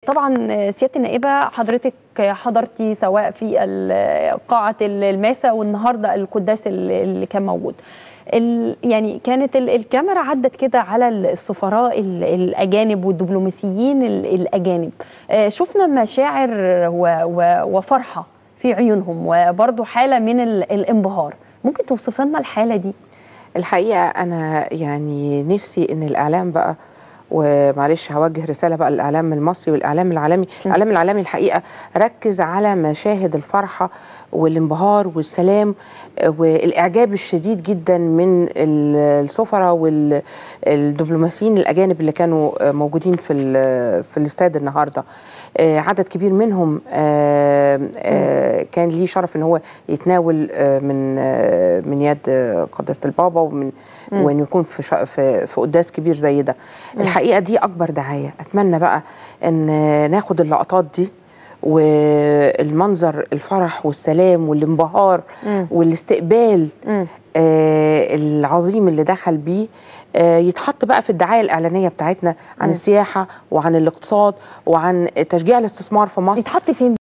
طبعا سياده النائبه حضرتك حضرتي سواء في ال- قاعه الماسه والنهارده القداس اللي اللي كان موجود ال- يعني كانت ال- الكاميرا عدت كده على السفراء ال- الاجانب والدبلوماسيين ال- الاجانب آه، شفنا مشاعر و- و- وفرحه في عيونهم وبرضه حاله من ال- الانبهار ممكن توصف لنا الحاله دي الحقيقه انا يعني نفسي ان الاعلام بقى ومعلش هوجه رساله بقى للاعلام المصري والاعلام العالمي الاعلام العالمي الحقيقه ركز على مشاهد الفرحه والانبهار والسلام آه، والاعجاب الشديد جدا من ال- السفراء والدبلوماسيين الاجانب اللي كانوا آه، موجودين في ال- في الاستاد النهارده آه، عدد كبير منهم آه، آه، كان ليه شرف ان هو يتناول آه، من آه، من يد آه، قداسه البابا ومن مم. وان يكون في شا- في في قداس كبير زي ده الحقيقه دي اكبر دعايه اتمنى بقى ان ناخد اللقطات دي والمنظر الفرح والسلام والانبهار مم. والاستقبال مم. آه، العظيم اللي دخل بيه آه، يتحط بقى في الدعايه الاعلانيه بتاعتنا عن مم. السياحه وعن الاقتصاد وعن تشجيع الاستثمار في مصر يتحط فين